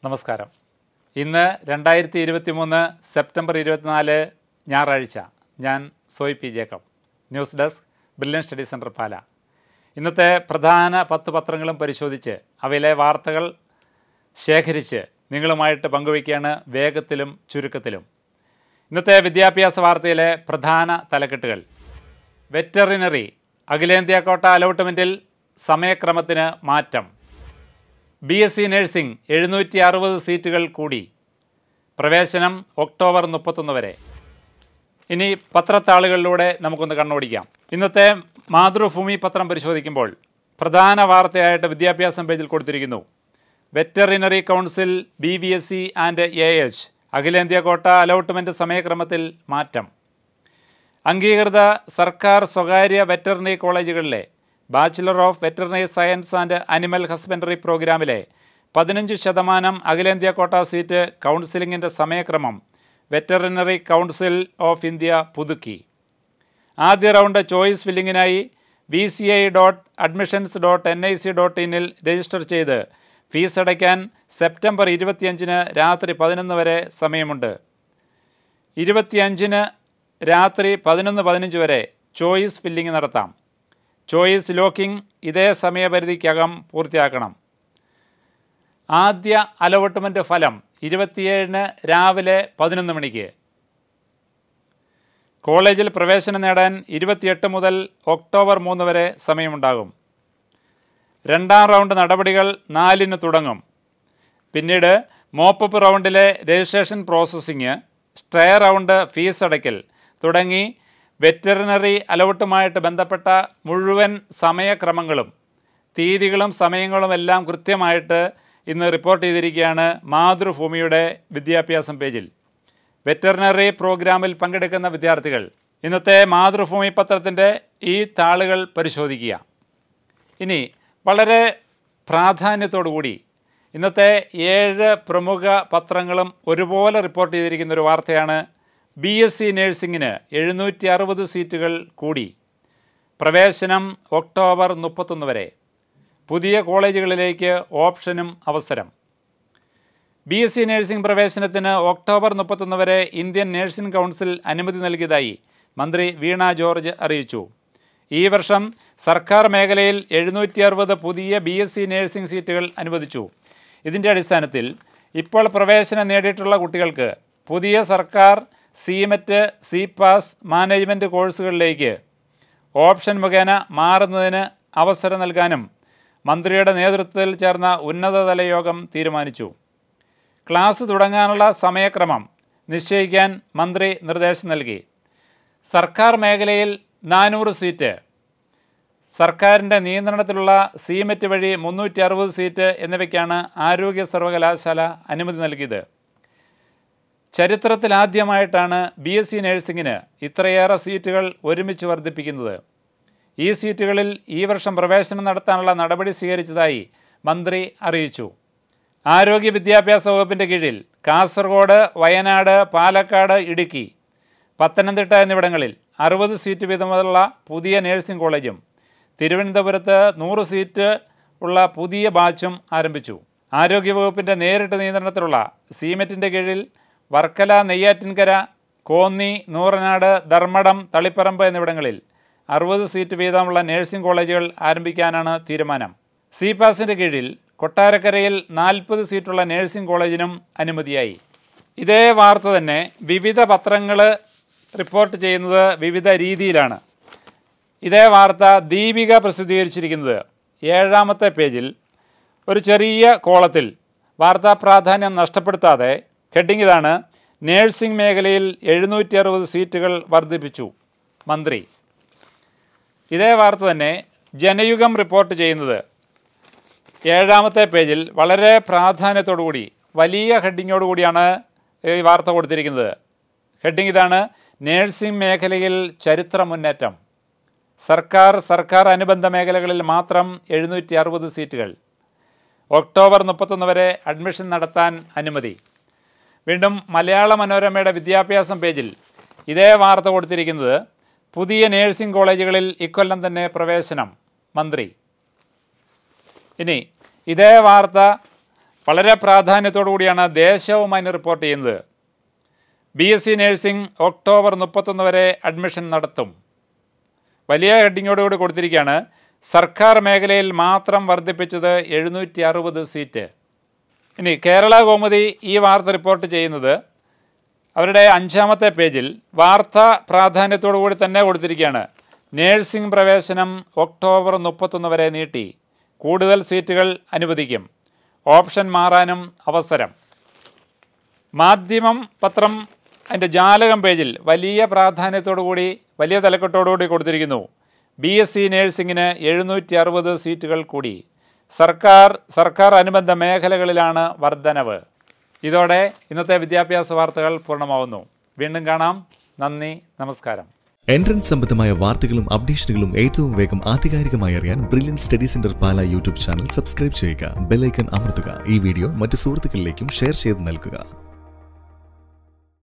നമസ്കാരം ഇന്ന് രണ്ടായിരത്തി ഇരുപത്തി മൂന്ന് സെപ്റ്റംബർ ഇരുപത്തിനാല് ഞായറാഴ്ച ഞാൻ Soy P Jacob news desk Brilliant Study Centre Pala ഇന്നത്തെ പ്രധാന പത്ത് പത്രങ്ങളും പരിശോധിച്ച് അവയിലെ വാർത്തകൾ ശേഖരിച്ച് നിങ്ങളുമായിട്ട് പങ്കുവയ്ക്കുകയാണ് വേഗത്തിലും ചുരുക്കത്തിലും ഇന്നത്തെ വിദ്യാഭ്യാസ വാർത്തയിലെ പ്രധാന തലക്കെട്ടുകൾ വെറ്ററിനറി അഖിലേന്ത്യാ കോട്ട അലോട്ട്മെൻറ്റിൽ സമയക്രമത്തിന് മാറ്റം ബി എസ് സി നഴ്സിംഗ് എഴുന്നൂറ്റി അറുപത് സീറ്റുകൾ കൂടി പ്രവേശനം ഒക്ടോബർ മുപ്പത്തൊന്ന് വരെ ഇനി പത്രത്താളുകളിലൂടെ നമുക്കൊന്ന് കണ്ണോടിക്കാം ഇന്നത്തെ മാതൃഭൂമി പത്രം പരിശോധിക്കുമ്പോൾ പ്രധാന വാർത്തയായിട്ട് വിദ്യാഭ്യാസം പേജിൽ കൊടുത്തിരിക്കുന്നു veterinary council B V S C and A H അഖിലേന്ത്യാ കോട്ട അലോട്ട്മെൻറ്റ് സമയക്രമത്തിൽ മാറ്റം അംഗീകൃത സർക്കാർ സ്വകാര്യ വെറ്ററിനറി കോളേജുകളിലെ bachelor of veterinary science and animal husbandry പ്രോഗ്രാമിലെ പതിനഞ്ച് ശതമാനം അഖിലേന്ത്യാ കോട്ട സീറ്റ് കൗൺസിലിങ്ങിൻ്റെ സമയക്രമം വെറ്ററിനറി കൗൺസിൽ ഓഫ് ഇന്ത്യ പുതുക്കി ആദ്യ റൗണ്ട് ചോയ്സ് ഫില്ലിങ്ങിനായി V C I dot admissions dot N I C dot ഇന്നിൽ രജിസ്റ്റർ ചെയ്ത് ഫീസ് അടയ്ക്കാൻ സെപ്റ്റംബർ ഇരുപത്തിയഞ്ചിന് രാത്രി പതിനൊന്ന് വരെ സമയമുണ്ട് ഇരുപത്തിയഞ്ചിന് രാത്രി പതിനൊന്ന് പതിനഞ്ച് വരെ ചോയ്സ് ഫില്ലിംഗ് നടത്താം ചോയ്സ് ലോക്കിംഗ് ഇതേ സമയപരിധിക്കകം പൂർത്തിയാക്കണം ആദ്യ അലോട്ട്മെൻറ്റ് ഫലം ഇരുപത്തിയേഴിന് രാവിലെ പതിനൊന്ന് മണിക്ക് കോളേജിൽ പ്രവേശനം നേടാൻ ഇരുപത്തിയെട്ട് മുതൽ ഒക്ടോബർ മൂന്ന് വരെ സമയമുണ്ടാകും രണ്ടാം റൗണ്ട് നടപടികൾ നാലിന് തുടങ്ങും പിന്നീട് മോപ്പപ്പ് റൗണ്ടിലെ registration processing stay round fees അടയ്ക്കൽ തുടങ്ങി വെറ്ററിനറി അലോട്ടുമായിട്ട് ബന്ധപ്പെട്ട മുഴുവൻ സമയക്രമങ്ങളും തീയതികളും സമയങ്ങളും എല്ലാം കൃത്യമായിട്ട് ഇന്ന് റിപ്പോർട്ട് ചെയ്തിരിക്കുകയാണ് മാതൃഭൂമിയുടെ വിദ്യാഭ്യാസം പേജിൽ വെറ്ററിനറി പ്രോഗ്രാമിൽ പങ്കെടുക്കുന്ന വിദ്യാർത്ഥികൾ ഇന്നത്തെ മാതൃഭൂമി പത്രത്തിൻ്റെ ഈ താളുകൾ പരിശോധിക്കുക ഇനി വളരെ പ്രാധാന്യത്തോടു കൂടി ഇന്നത്തെ ഏഴ് പ്രമുഖ പത്രങ്ങളും ഒരുപോലെ റിപ്പോർട്ട് ചെയ്തിരിക്കുന്ന ഒരു വാർത്തയാണ് ബി എസ് സി നഴ്സിംഗിന് എഴുന്നൂറ്റി അറുപത് സീറ്റുകൾ കൂടി പ്രവേശനം ഒക്ടോബർ മുപ്പത്തൊന്ന് വരെ പുതിയ കോളേജുകളിലേക്ക് ഓപ്ഷനും അവസരം ബി എസ് സി നഴ്സിംഗ് പ്രവേശനത്തിന് ഒക്ടോബർ മുപ്പത്തൊന്ന് വരെ ഇന്ത്യൻ നഴ്സിംഗ് കൗൺസിൽ അനുമതി നൽകിയതായി മന്ത്രി വീണ ജോർജ് അറിയിച്ചു ഈ വർഷം സർക്കാർ മേഖലയിൽ എഴുന്നൂറ്റി അറുപത് പുതിയ ബി എസ് സി നഴ്സിംഗ് സീറ്റുകൾ അനുവദിച്ചു ഇതിൻ്റെ അടിസ്ഥാനത്തിൽ ഇപ്പോൾ പ്രവേശനം നേടിയിട്ടുള്ള കുട്ടികൾക്ക് പുതിയ സർക്കാർ സിമെറ്റ് സി പാസ് മാനേജ്മെൻറ്റ് കോഴ്സുകളിലേക്ക് ഓപ്ഷൻ മുഖേന മാറുന്നതിന് അവസരം നൽകാനും മന്ത്രിയുടെ നേതൃത്വത്തിൽ ചേർന്ന ഉന്നതതല യോഗം തീരുമാനിച്ചു ക്ലാസ് തുടങ്ങാനുള്ള സമയക്രമം നിശ്ചയിക്കാൻ മന്ത്രി നിർദ്ദേശം നൽകി സർക്കാർ മേഖലയിൽ നാനൂറ് സീറ്റ് സർക്കാരിൻ്റെ നിയന്ത്രണത്തിലുള്ള സിമെറ്റ് വഴി മുന്നൂറ്റി അറുപത് സീറ്റ് എന്നിവയ്ക്കാണ് ആരോഗ്യ സർവകലാശാല അനുമതി നൽകിയത് ചരിത്രത്തിലാദ്യമായിട്ടാണ് ബി എസ് സി നഴ്സിംഗിന് ഇത്രയേറെ സീറ്റുകൾ ഒരുമിച്ച് വർദ്ധിപ്പിക്കുന്നത് ഈ സീറ്റുകളിൽ ഈ വർഷം പ്രവേശനം നടത്താനുള്ള നടപടി സ്വീകരിച്ചതായി മന്ത്രി അറിയിച്ചു ആരോഗ്യ വിദ്യാഭ്യാസ വകുപ്പിൻ്റെ കീഴിൽ കാസർഗോഡ് വയനാട് പാലക്കാട് ഇടുക്കി പത്തനംതിട്ട എന്നിവിടങ്ങളിൽ അറുപത് സീറ്റ് വീതമുള്ള പുതിയ നഴ്സിംഗ് കോളേജും തിരുവനന്തപുരത്ത് നൂറ് സീറ്റ് ഉള്ള പുതിയ ബാച്ചും ആരംഭിച്ചു ആരോഗ്യവകുപ്പിൻ്റെ നേരിട്ട് നിയന്ത്രണത്തിലുള്ള സീമെറ്റിൻ്റെ കീഴിൽ വർക്കല നെയ്യാറ്റിൻകര കോന്നി നൂറനാട് ധർമ്മടം തളിപ്പറമ്പ് എന്നിവിടങ്ങളിൽ അറുപത് സീറ്റ് വീതമുള്ള നഴ്സിംഗ് കോളേജുകൾ ആരംഭിക്കാനാണ് തീരുമാനം സി പാസിൻ്റെ കീഴിൽ കൊട്ടാരക്കരയിൽ നാൽപ്പത് സീറ്റുള്ള നഴ്സിംഗ് കോളേജിനും അനുമതിയായി ഇതേ വാർത്ത തന്നെ വിവിധ പത്രങ്ങൾ റിപ്പോർട്ട് ചെയ്യുന്നത് വിവിധ രീതിയിലാണ് ഇതേ വാർത്ത ദീപിക പ്രസിദ്ധീകരിച്ചിരിക്കുന്നത് ഏഴാമത്തെ പേജിൽ ഒരു ചെറിയ കോളത്തിൽ വാർത്താ പ്രാധാന്യം നഷ്ടപ്പെടുത്താതെ ഹെഡിങ് ഇതാണ് നേഴ്സിംഗ് മേഖലയിൽ എഴുന്നൂറ്റി അറുപത് സീറ്റുകൾ വർദ്ധിപ്പിച്ചു മന്ത്രി ഇതേ വാർത്ത തന്നെ ജനയുഗം റിപ്പോർട്ട് ചെയ്യുന്നത് ഏഴാമത്തെ പേജിൽ വളരെ പ്രാധാന്യത്തോടു കൂടി വലിയ ഹെഡിങ്ങോടുകൂടിയാണ് ഈ വാർത്ത കൊടുത്തിരിക്കുന്നത് ഹെഡിങ് ഇതാണ് നേഴ്സിംഗ് മേഖലയിൽ ചരിത്ര മുന്നേറ്റം സർക്കാർ സർക്കാർ അനുബന്ധ മേഖലകളിൽ മാത്രം എഴുന്നൂറ്റി അറുപത് സീറ്റുകൾ ഒക്ടോബർ മുപ്പത്തൊന്ന് വരെ അഡ്മിഷൻ നടത്താൻ അനുമതി വീണ്ടും മലയാള മനോരമയുടെ വിദ്യാഭ്യാസം പേജിൽ ഇതേ വാർത്ത കൊടുത്തിരിക്കുന്നത് പുതിയ നേഴ്സിംഗ് കോളേജുകളിൽ ഇക്കൊല്ലം തന്നെ പ്രവേശനം മന്ത്രി ഇനി ഇതേ വാർത്ത വളരെ പ്രാധാന്യത്തോടു കൂടിയാണ് ദേശവും അതിന് റിപ്പോർട്ട് ചെയ്യുന്നത് B S C nursing October മുപ്പത്തൊന്ന് വരെ അഡ്മിഷൻ നടത്തും വലിയ ഹെഡിങ്ങോടുകൂടി കൊടുത്തിരിക്കുകയാണ് സർക്കാർ മേഖലയിൽ മാത്രം വർദ്ധിപ്പിച്ചത് എഴുന്നൂറ്റി അറുപത് സീറ്റ് ഇനി കേരള കൗമുദി ഈ വാർത്ത റിപ്പോർട്ട് ചെയ്യുന്നത് അവരുടെ അഞ്ചാമത്തെ പേജിൽ വാർത്ത പ്രാധാന്യത്തോടു കൂടി തന്നെ കൊടുത്തിരിക്കുകയാണ് നേഴ്സിംഗ് പ്രവേശനം ഒക്ടോബർ മുപ്പത്തൊന്ന് വരെ നീട്ടി കൂടുതൽ സീറ്റുകൾ അനുവദിക്കും ഓപ്ഷൻ മാറാനും അവസരം മാധ്യമം പത്രം അതിൻ്റെ ജാലകം പേജിൽ വലിയ പ്രാധാന്യത്തോടു കൂടി വലിയ തലക്കെട്ടോടു കൂടി കൊടുത്തിരിക്കുന്നു ബി എസ് സി നേഴ്സിംഗിന് എഴുന്നൂറ്റി അറുപത് സീറ്റുകൾ കൂടി സർക്കാർ സർക്കാർ അനുബന്ധ മേഖലകളിലാണ് വർധനവ് ഇതോടെ ഇന്നത്തെ വിദ്യാഭ്യാസ വാർത്തകൾ പൂർണ്ണമാവുന്നു വീണ്ടും കാണാം നന്ദി നമസ്കാരം എൻട്രൻസ് സംബന്ധമായ വാർത്തകളും അപ്ഡേഷനുകളും ഏറ്റവും വേഗം ആധികാരികമായി അറിയാൻ Brilliant Study Centre Pala YouTube channel subscribe ചെയ്യുക ബെല്ലൈക്കൺ അമർത്തുക ഈ വീഡിയോ മറ്റ് സുഹൃത്തുക്കളിലേക്കും ഷെയർ ചെയ്ത് നൽകുക